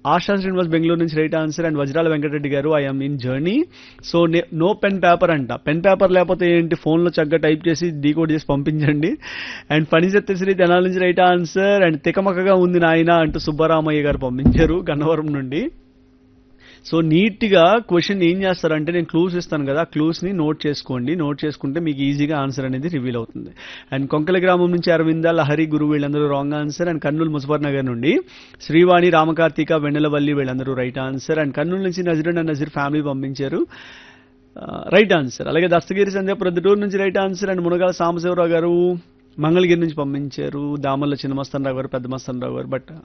ఆశా శ్రీనివాస్ బెంగళూరు నుంచి right answer and Vajrala Venkatareddy garu I'm in journey so no pen paper అంట pen paper లేకపోతే ఏంటి ఫోన్లో చక్కగా టైప్ చేసి డీకోడ్ చేసి పంపించండి అండ్ ఫణిసత్యశ్రీ తెనాల నుంచి రైట్ ఆన్సర్ అండ్ తికమకగా ఉంది నాయన అంటూ సుబ్బరామయ్య గారు పంపించారు గన్నవరం నుండి సో నీట్గా క్వశ్చన్ ఏం చేస్తారంటే నేను క్లూస్ ఇస్తాను కదా ఆ క్లూస్ని నోట్ చేసుకోండి నోట్ చేసుకుంటే మీకు ఈజీగా ఆన్సర్ అనేది రివీల్ అవుతుంది అండ్ కొంకల గ్రామం నుంచి అరవింద లహరి గురు వీళ్ళందరూ wrong answer and Kurnool Muzaffar Nagar నుండి శ్రీవాణి రామకార్తిక వెన్నెలవల్లి వీళ్ళందరూ రైట్ ఆన్సర్ అండ్ కర్నూలు నుంచి నజరున్ అండ్ నజీర్ ఫ్యామిలీ పంపించారు రైట్ ఆన్సర్ అలాగే దస్తగిరి సంధ్య ప్రొద్దుటూరు నుంచి right answer and Munagala Sambasivarao garu Mangalagiri నుంచి పంపించారు దామల్ల చిన్న మస్తాన్ రావు గారు పెద్ద మస్తాన్ రావు గారు బట్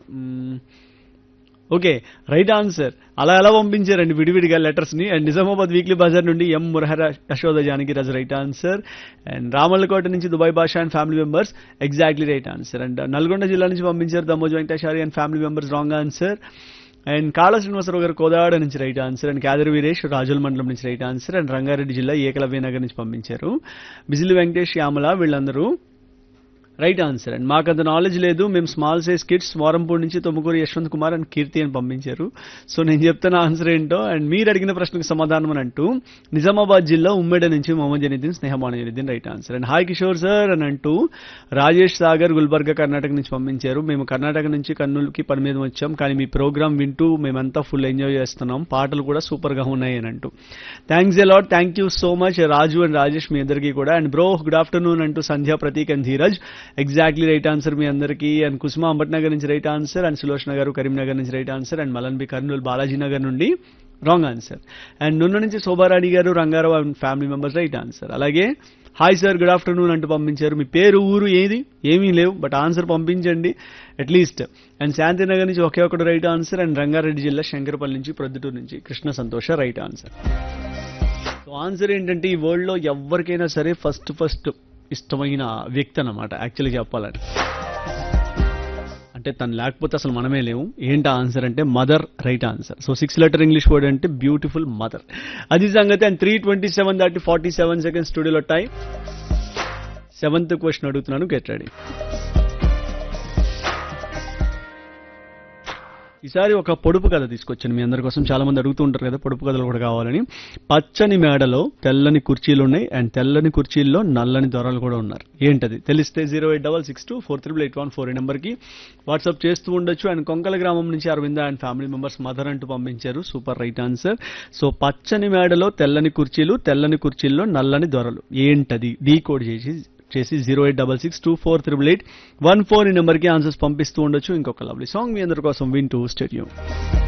ఓకే రైట్ ఆన్సర్ అలా ఎలా పంపించారండి విడివిడిగా లెటర్స్ ని అండ్ నిజామాబాద్ వీక్లీ బజార్ నుండి M Murahara Yashoda Janaki Raju right answer and Ramallakota నుంచి Dubai Basha and family members exactly right answer and Nalgonda జిల్లా నుంచి పంపించారు దమోజ్ Venkateswari and family members wrong answer and కాళ శ్రీనివాసరావు గారు కోదాడ నుంచి right answer and Kadar Veeresh Rajula మండలం నుంచి రైట్ ఆన్సర్ అండ్ రంగారెడ్డి జిల్లా ఏకలవ్య నగర్ నుంచి పంపించారు బిజిలి వెంకటేష్ యామల వీళ్ళందరూ రైట్ ఆన్సర్ అండ్ మాకు అంత నాలెడ్జ్ లేదు మేము స్మాల్ సైజ్ కిడ్స్ వారంపూడి నుంచి తుమ్మకూరు యశ్వంత్ కుమార్ అండ్ కీర్తి అని పంపించారు సో నేను చెప్తున్న ఆన్సర్ ఏంటో అండ్ మీరు అడిగిన ప్రశ్నకు సమాధానం అని అంటూ నిజామాబాద్ జిల్లా ఉమ్మడి నుంచి మొహమ్మద్ జనీద్దీన్ స్నేహమాన Janeeddin right answer and hi Kishore sir అని అంటూ రాజేష్ సాగర్ గుల్బర్గా కర్ణాటక నుంచి పంపించారు మేము కర్ణాటక నుంచి కర్నూలుకి పని మీద వచ్చాం కానీ మీ ప్రోగ్రామ్ వింటూ మేమంతా ఫుల్ ఎంజాయ్ చేస్తున్నాం పాటలు కూడా సూపర్ గా ఉన్నాయి అని అంటూ thanks a lot thank you so much Raju and Rajesh మీ అందరికీ కూడా అండ్ బ్రో గుడ్ ఆఫ్టర్నూన్ అంటూ Sandhya Prateek and Dheeraj exactly right answer మీ అందరికీ అండ్ కుసుమ అంబట్నగర్ నుంచి right answer and Sulochana garu Karimnagar నుంచి right answer and Malanbi Kurnool Balaji Nagar నుండి రాంగ్ ఆన్సర్ అండ్ నున్న నుంచి Shobharani garu Rangarao and family members right answer అలాగే హాయ్ సార్ గుడ్ ఆఫ్టర్నూన్ అంటూ పంపించారు మీ పేరు ఊరు ఏది ఏమీ లేవు బట్ ఆన్సర్ పంపించండి అట్లీస్ట్ అండ్ శాంతినగర్ నుంచి ఒకే ఒకటి రైట్ ఆన్సర్ అండ్ రంగారెడ్డి జిల్లా శంకరపల్లి నుంచి ప్రొద్దుటూరు నుంచి కృష్ణ సంతోష రైట్ ఆన్సర్ సో ఆన్సర్ ఏంటంటే ఈ వరల్డ్ లో ఎవరికైనా సరే ఫస్ట్ ఫస్ట్ ఇష్టమైన వ్యక్తి అన్నమాట యాక్చువల్లీ చెప్పాలంటే అంటే తను లేకపోతే అసలు మనమే లేవు ఏంటి ఆన్సర్ అంటే mother right answer so six letter English word అంటే బ్యూటిఫుల్ మదర్ అది సంగతి అండ్ త్రీ ట్వంటీ సెవెన్ దాటి ఫార్టీ సెవెన్ సెకండ్ స్టూడియోలో టైం సెవెంత్ క్వశ్చన్ అడుగుతున్నాను గెట్ రెడీ ఈసారి ఒక పొడుపు కథ తీసుకొచ్చాను మీ అందరి కోసం చాలా మంది అడుగుతూ ఉంటారు కదా పొడుపు కథలు కూడా కావాలని పచ్చని మేడలో తెల్లని కుర్చీలు ఉన్నాయి అండ్ తెల్లని కుర్చీల్లో నల్లని దొరలు కూడా ఉన్నారు ఏంటది తెలిస్తే zero eight double six two four triple eight one four ఈ నెంబర్కి వాట్సాప్ చేస్తూ ఉండొచ్చు అండ్ కొంకల గ్రామం నుంచి Aravinda and family members mother అంటూ పంపించారు సూపర్ రైట్ ఆన్సర్ సో పచ్చని మేడలో తెల్లని కుర్చీలు తెల్లని కుర్చీల్లో నల్లని దొరలు ఏంటది డీ కోడ్ చేసి చేసి zero eight double six two four triple eight one four ఈ నెంబర్కి ఆన్సర్స్ పంపిస్తూ ఉండొచ్చు ఇంకొక లవ్లీ సాంగ్ మీ అందరి కోసం వింటూ స్టేడియం